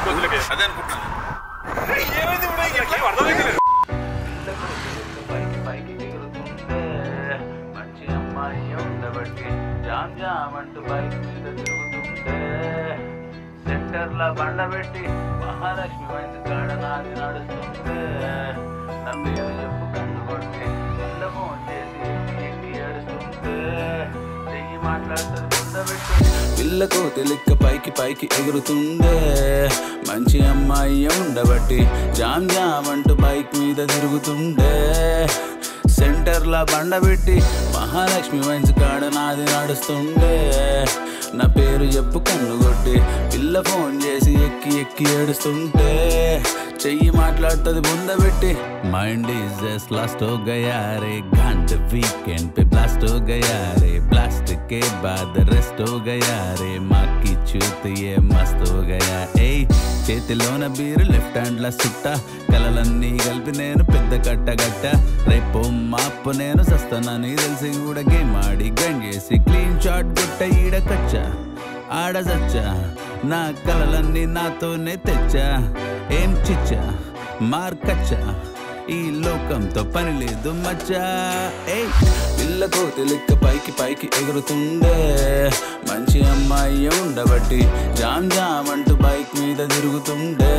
బొద్దులకి అదే అనుకుంటున్నా ఏమైంది ఇప్పుడు ఏం అర్థమైతలేదు పైకి పైకి తిరుగుతుంటే మంచి అమ్మాయి ఉండబట్టి జామ్ జామ్ అంటూ బైక్ మీద తిరుగుతుంటే సెంటర్ లా బండ పెట్టి మహాలక్ష్మి వైన్స్ కాడ నాది నడుస్తుంటే నా పేరు చెప్పు కన్ను కొట్టి పిల్ల ఫోన్ చేసి ఎక్కి ఎక్కి ఏడుస్తుంటే చెయ్యి మాట్లాడుతుంది ఉండబెట్టి పిల్ల కోతి లెక్క పైకి పైకి ఎగురుతుండే మంచి అమ్మాయి ఉండబట్టి జామ్ జామ్ అంటూ బైక్ మీద తిరుగుతుండే సెంటర్లా బండ పెట్టి మహాలక్ష్మి వైన్స్ కాడ నాది నడుస్తుండే నా పేరు చెప్పు కన్ను కొట్టి పిల్ల ఫోన్ చేసి ఎక్కి ఎక్కి ఏడుస్తుంటే చెయ్యి మాట్లాడుతుంది బుందబెట్టి మైండ్ ఈజ్ जस्ट लास्ट हो गया रे घंट वीकेंड पे ब्लास्ट हो गया रे ब्लास्ट के बाद रेस्ट हो गया रे माँ की चूत ये मस्त हो गया ఏ చేతిలోన బీరు లెఫ్ట్ హ్యాండ్ లా సుట్ట కలలన్నీ కలిపి నేను పెద్ద కట్ట గట్ట రేపు మాపు నేను సస్తానని తెలిసి కూడా గేమ్ ఆడి గన్ చేసి క్లీన్ షాట్ గుట్ట ఈడ కచ్చా ఆడ చచ్చా నా కలలన్నీ నాతోనే తెచ్చా ఏం చిచ్చా మార్కచ్చా ఈ లోకంతో పని లేదు మచ్చా ఏయ్ పిల్ల కోతి లెక్క పైకి పైకి ఎగురుతుండే మంచి అమ్మాయి ఉండబట్టి జామ్ జామ్ అంటూ బైక్ మీద తిరుగుతుండే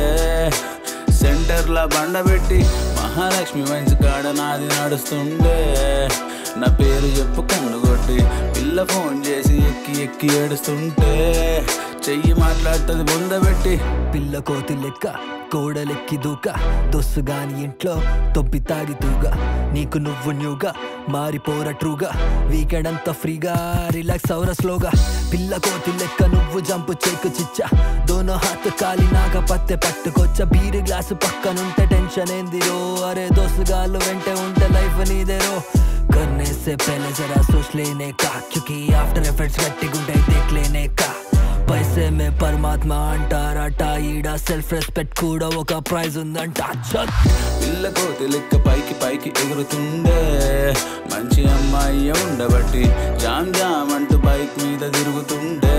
సెంటర్లా బండ పెట్టి మహాలక్ష్మి వైన్స్ కాడ నాది నడుస్తుండే నా పేరు చెప్పు కన్ను కొట్టి పిల్ల ఫోన్ చేసి ఎక్కి ఎక్కి ఏడుస్తుంటే చెయ్యి మాట్లాడుతుంది బొందబెట్టి పిల్ల కోతి లెక్క కోడలెక్కి దూక దొస్సు గాని ఇంట్లో తొబ్బి తాగి తూగా నీకు నువ్వు న్యూగా మారిపోర ట్రూగా వీకెండ్ అంతా ఫ్రీగా రిలాక్స్ అవర స్లోగా పిల్ల కోతి లెక్క నువ్వు జంపు చేకు చిచ్చా దోనో హాత్ కాలి నాగ పత్తె పట్టుకొచ్చ బీరు గ్లాసు పక్కనుంటే టెన్షన్ ఏందిరో అరే దోస్తుగాళ్ళు వెంటే ఉంటే లైఫ్ నీదేరో करने से पहले जरा सोच लेने का क्योंकि आफ्टर एफर्ट्स गट्टी गुंडे देख लेने का పైసే మే పరమాత్మ అంటారట ఈడ సెల్ఫ్ రెస్పెక్ట్ కూడా ఒక ప్రైజ్ ఉందంట చల్ పిల్ల కోతి లెక్క పైకి పైకి ఎగురుతుండే మంచి అమ్మాయి ఉండబట్టి జామ్ జామ్ అంటూ బైక్ మీద తిరుగుతుండే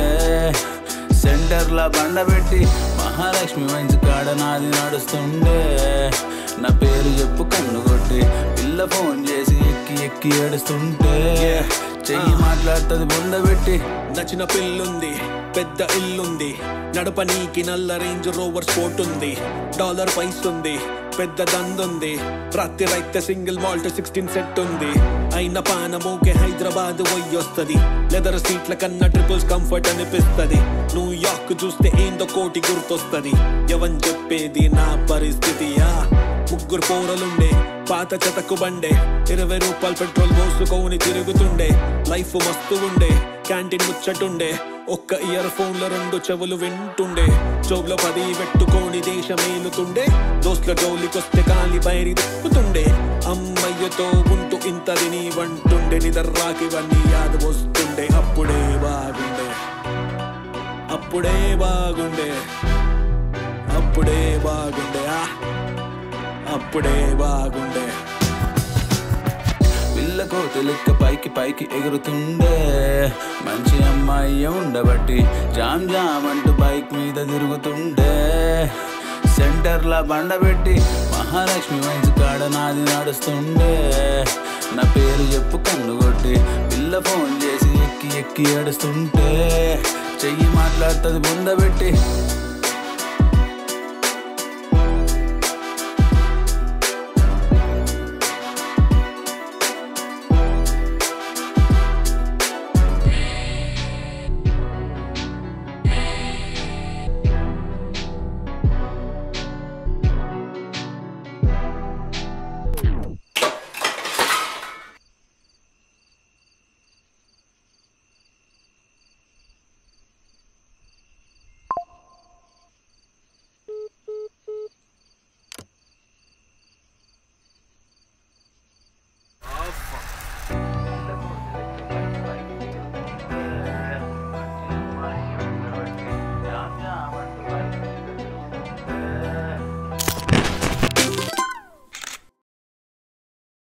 సెంటర్లా బండ పెట్టి మహాలక్ష్మి వైన్స్ కాడ నాది నడుస్తుండే నా పేరు చెప్పు కన్ను కొట్టి పిల్ల ఫోన్ చేసి ఎక్కి ఎక్కి ఏడుస్తుంటే చెయ్యి మాట్లాడుతుంది బొందబెట్టి నచ్చిన పిల్లుంది పెద్ద ఇల్లుంది నడపనీకి నల్ల రేంజ్ రోవర్ స్పోర్ట్ ఉంది డాలర్ పైస్ ఉంది పెద్ద దందుంది రాత్రి రైతే సింగిల్ మాల్ట్ సిక్స్టీన్ సెట్ ఉంది అయిన పానమోకే హైదరాబాద్ వయ్యొస్తది లెదర్ సీట్ల కన్నా ట్రిపుల్స్ కంఫర్ట్ అనిపిస్తది న్యూయార్క్ చూస్తే ఏందో కోటి గుర్తొస్తది ఎవన్ చెప్పేది నా పరిస్థితియా ముగ్గురు పోరలుండే పాత చెతకు బండే ఇరవై రూపాయలు పెట్రోల్ పోసుకొని తిరుగుతుండే లైఫ్ మస్తు ఉండే క్యాంటీన్ ముచ్చటుండే ఒక్క ఇయర్ ఫోన్ల రెండు చెవులు వింటుండే జోబులో పది పెట్టుకొని దేశం ఏలుతుండే దోస్తుల జోలికొస్తే కాలి బయరి తిప్పుతుండే అమ్మయ్యతో ఉంటూ ఇంత తిని వంటుండే నిదర్రాకి ఇవన్నీ యాద వస్తుండే అప్పుడే బాగుండే అప్పుడే బాగుండే అప్పుడే బాగుండే ఆ అప్పుడే బాగుండే పిల్ల కోతి లెక్క పైకి పైకి ఎగురుతుండే మంచి అమ్మాయి ఉండబట్టి జామ్ జామ్ అంటూ బైక్ మీద తిరుగుతుండే సెంటర్లా బండ పెట్టి మహాలక్ష్మి వైన్స్ కాడ నాది నడుస్తుండే నా పేరు చెప్పు కన్ను కొట్టి పిల్ల ఫోన్ చేసి ఎక్కి ఎక్కి ఏడుస్తుంటే చెయ్యి మాట్లాడుతుంది బుందబెట్టి